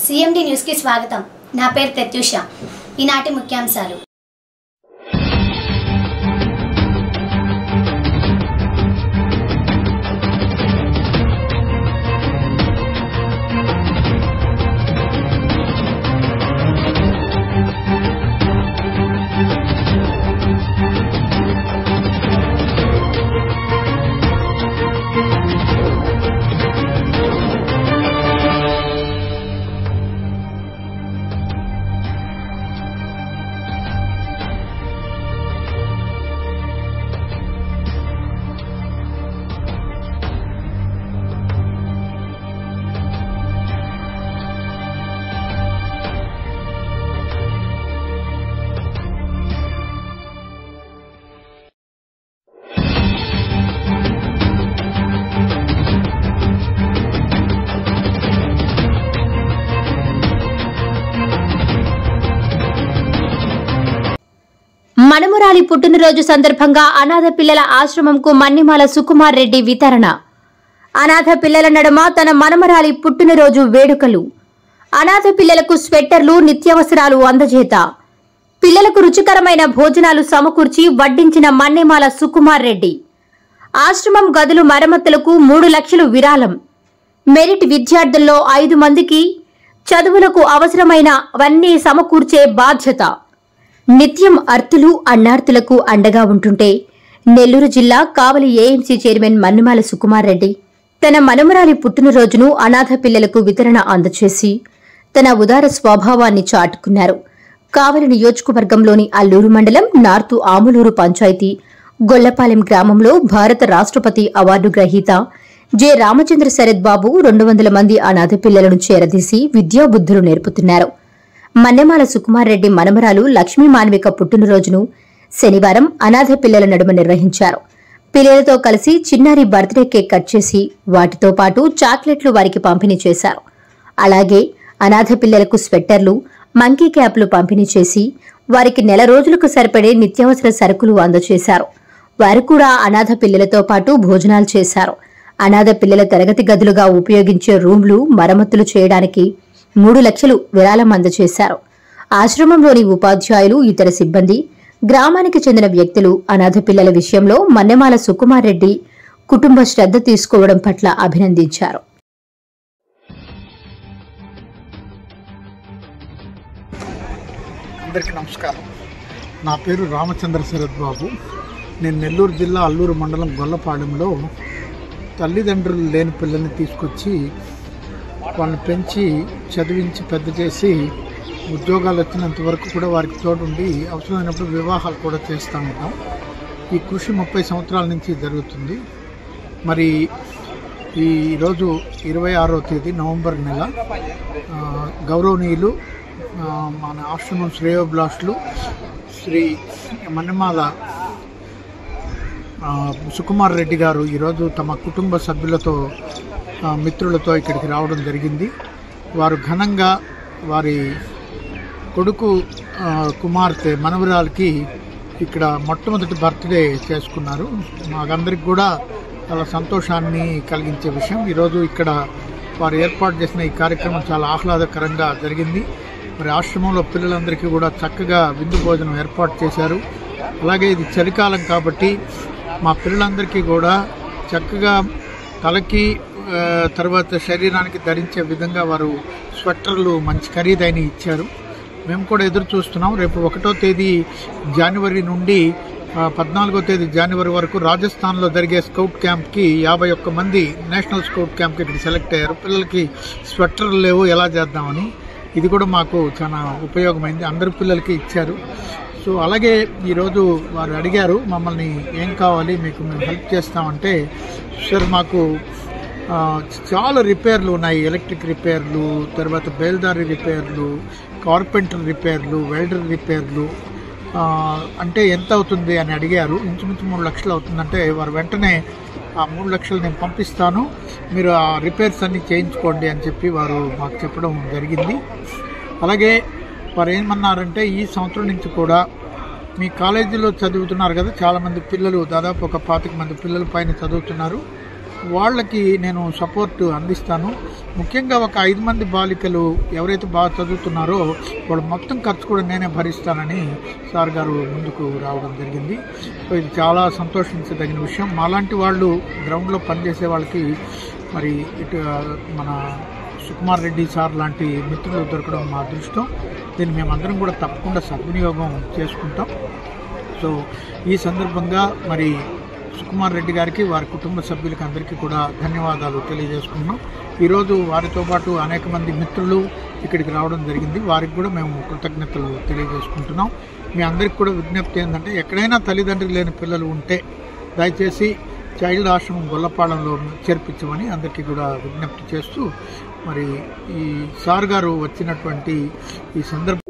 CMD న్యూస్కి స్వాగతం నా పేరు ప్రత్యూష ఈనాటి ముఖ్యాంశాలు మనుమరాలి పుట్టినరోజు సందర్భంగా అనాథ పిల్లల ఆశ్రమంకు మన్నిమాల సుకుమార్ రెడ్డి వితరణ అనాథ పిల్లల నడుమ తన మనమరాలి పుట్టినరోజు వేడుకలు అనాథ పిల్లలకు స్వెట్టర్లు నిత్యావసరాలు అందజేత పిల్లలకు రుచికరమైన భోజనాలు సమకూర్చి వడ్డించిన మన్నెమాల సుకుమార్ రెడ్డి ఆశ్రమం గదులు మరమ్మతులకు మూడు లక్షలు విరాళం మెరిట్ విద్యార్థుల్లో ఐదు మందికి చదువులకు అవసరమైనవన్నీ సమకూర్చే బాధ్యత నిత్యం అర్తులు అన్నార్తులకు అండగా ఉంటుంటే నెల్లూరు జిల్లా కావలి ఏఎంసీ చైర్మన్ మన్నుమాల సుకుమార్ రెడ్డి తన మనుమరాలి పుట్టినరోజును అనాథ పిల్లలకు వితరణ అందచేసి తన ఉదార స్వభావాన్ని చాటుకున్నారు కావలి నియోజకవర్గంలోని అల్లూరు మండలం నార్తు ఆములూరు పంచాయతీ గొల్లపాలెం గ్రామంలో భారత రాష్ట్రపతి అవార్డు గ్రహీత జె రామచంద్ర శరత్ బాబు రెండు వందల మంది అనాథ పిల్లలను చేరదీసి విద్యాబుద్ధులు నేర్పుతున్నారు మన్నెమాల సుకుమార్ రెడ్డి మనమరాలు లక్ష్మీ మాన్విక పుట్టినరోజును శనివారం అనాథ పిల్లల నడుమ నిర్వహించారు పిల్లలతో కలిసి చిన్నారి బర్త్డే కేక్ కట్ చేసి వాటితో పాటు చాక్లెట్లు వారికి పంపిణీ చేశారు అలాగే అనాథ పిల్లలకు స్వెట్టర్లు మంకీ క్యాప్లు పంపిణీ చేసి వారికి నెల రోజులకు సరిపడే నిత్యావసర సరుకులు అందజేశారు వారు కూడా అనాథ పిల్లలతో పాటు భోజనాలు చేశారు అనాథ పిల్లల తరగతి గదులుగా ఉపయోగించే రూమ్లు మరమ్మతులు చేయడానికి మూడు లక్షలు విరాళం అందజేశారు ఆశ్రమంలోని ఉపాధ్యాయులు ఇతర సిబ్బంది గ్రామానికి చెందిన వ్యక్తులు అనాథ పిల్లల విషయంలో మన్నెమాల సుకుమార్ రెడ్డి కుటుంబ శ్రద్ధ తీసుకోవడం పట్ల అభినందించారు అందరికీ నమస్కారం నా పేరు రామచంద్ర శరత్ బాబు నేను నెల్లూరు జిల్లా అల్లూరు మండలం గొల్లపాలెంలో తల్లిదండ్రులు లేని పిల్లల్ని తీసుకొచ్చి వాళ్ళని పెంచి చదివించి పెద్ద చేసి ఉద్యోగాలు వచ్చినంత వరకు కూడా వారికి తోడుండి అవసరమైనప్పుడు వివాహాలు కూడా చేస్తూ ఉంటాం ఈ కృషి ముప్పై సంవత్సరాల నుంచి జరుగుతుంది మరి ఈ రోజు ఇరవై ఆరో తేదీ నవంబర్ నెల ఆ, గౌరవనీయులు ఆ, మన ఆశ్రమం శ్రేయోభిలాషులు శ్రీ మన్నమాల ఆ, సుకుమార్ రెడ్డి గారు ఈరోజు తమ కుటుంబ సభ్యులతో ఆ, మిత్రులతో ఇక్కడికి రావడం జరిగింది వారు ఘనంగా వారి కొడుకు ఆ, కుమార్తె మనవరాలకి ఇక్కడ మొట్టమొదటి బర్త్డే చేసుకున్నారు మాకందరికి కూడా చాలా సంతోషాన్ని కలిగించే విషయం ఈరోజు ఇక్కడ వారు ఏర్పాటు చేసిన ఈ కార్యక్రమం చాలా ఆహ్లాదకరంగా జరిగింది మరి ఆశ్రమంలో పిల్లలందరికీ కూడా చక్కగా విందు భోజనం ఏర్పాటు చేశారు అలాగే ఇది చలికాలం కాబట్టి మా పిల్లలందరికీ కూడా చక్కగా తలకి ఆ, తర్వాత శరీరానికి ధరించే విధంగా వారు స్వెట్టర్లు మంచి ఖరీదైన ఇచ్చారు మేము కూడా ఎదురు చూస్తున్నాం రేపు ఒకటో తేదీ జనవరి నుండి ఆ, పద్నాలుగో తేదీ జనవరి వరకు రాజస్థాన్లో జరిగే స్కౌట్ క్యాంప్కి యాభై ఒక్క మంది నేషనల్ స్కౌట్ క్యాంప్కి ఇక్కడ సెలెక్ట్ అయ్యారు పిల్లలకి స్వెట్టర్లు లేవు ఎలా చేద్దామని ఇది కూడా మాకు చాలా ఉపయోగమైంది అందరి పిల్లలకి ఇచ్చారు సో అలాగే ఈరోజు వారు అడిగారు మమ్మల్ని ఏం కావాలి మీకు మేము హెల్ప్ చేస్తామంటే సార్ మాకు ఆ, చాలా రిపేర్లు ఉన్నాయి ఎలక్ట్రిక్ రిపేర్లు తర్వాత బేల్దారి రిపేర్లు కార్పెంటర్ రిపేర్లు వెల్డర్ రిపేర్లు ఆ, అంటే ఎంత అవుతుంది అని అడిగారు ఇంచుమించు మూడు లక్షలు అవుతుందంటే వారు వెంటనే ఆ మూడు లక్షలు నేను పంపిస్తాను మీరు ఆ రిపేర్స్ అన్ని చేయించుకోండి అని చెప్పి వారు మాకు చెప్పడం జరిగింది అలాగే వారు ఏమన్నారంటే ఈ సంవత్సరం నుంచి కూడా మీ కాలేజీలో చదువుతున్నారు కదా చాలామంది పిల్లలు దాదాపు ఒక పాతిక మంది పిల్లల పైన చదువుతున్నారు వాళ్ళకి నేను సపోర్ట్ అందిస్తాను ముఖ్యంగా ఒక ఐదు మంది బాలికలు ఎవరైతే బాగా చదువుతున్నారో వాళ్ళ మొత్తం ఖర్చు కూడా నేనే భరిస్తానని సార్ గారు ముందుకు రావడం జరిగింది సో ఇది చాలా సంతోషించదగిన విషయం మాలాంటి వాళ్ళు గ్రౌండ్లో పనిచేసే వాళ్ళకి మరి ఇటు మన సుకుమార్ రెడ్డి సార్ లాంటి మిత్రులు దొరకడం మా అదృష్టం దీన్ని మేమందరం కూడా తప్పకుండా సద్వినియోగం చేసుకుంటాం సో ఈ సందర్భంగా మరి సుకుమార్ రెడ్డి గారికి వారి కుటుంబ సభ్యులకి అందరికీ కూడా ధన్యవాదాలు తెలియజేసుకున్నాం ఈరోజు వారితో పాటు అనేక మంది మిత్రులు ఇక్కడికి రావడం జరిగింది వారికి కూడా మేము కృతజ్ఞతలు తెలియజేసుకుంటున్నాం మీ అందరికి కూడా విజ్ఞప్తి ఏంటంటే ఎక్కడైనా తల్లిదండ్రులు లేని పిల్లలు ఉంటే దయచేసి చైల్డ్ ఆశ్రమం గొల్లపాలెంలో చేర్పించమని అందరికీ కూడా విజ్ఞప్తి చేస్తూ మరి ఈ సార్ గారు వచ్చినటువంటి ఈ సందర్భం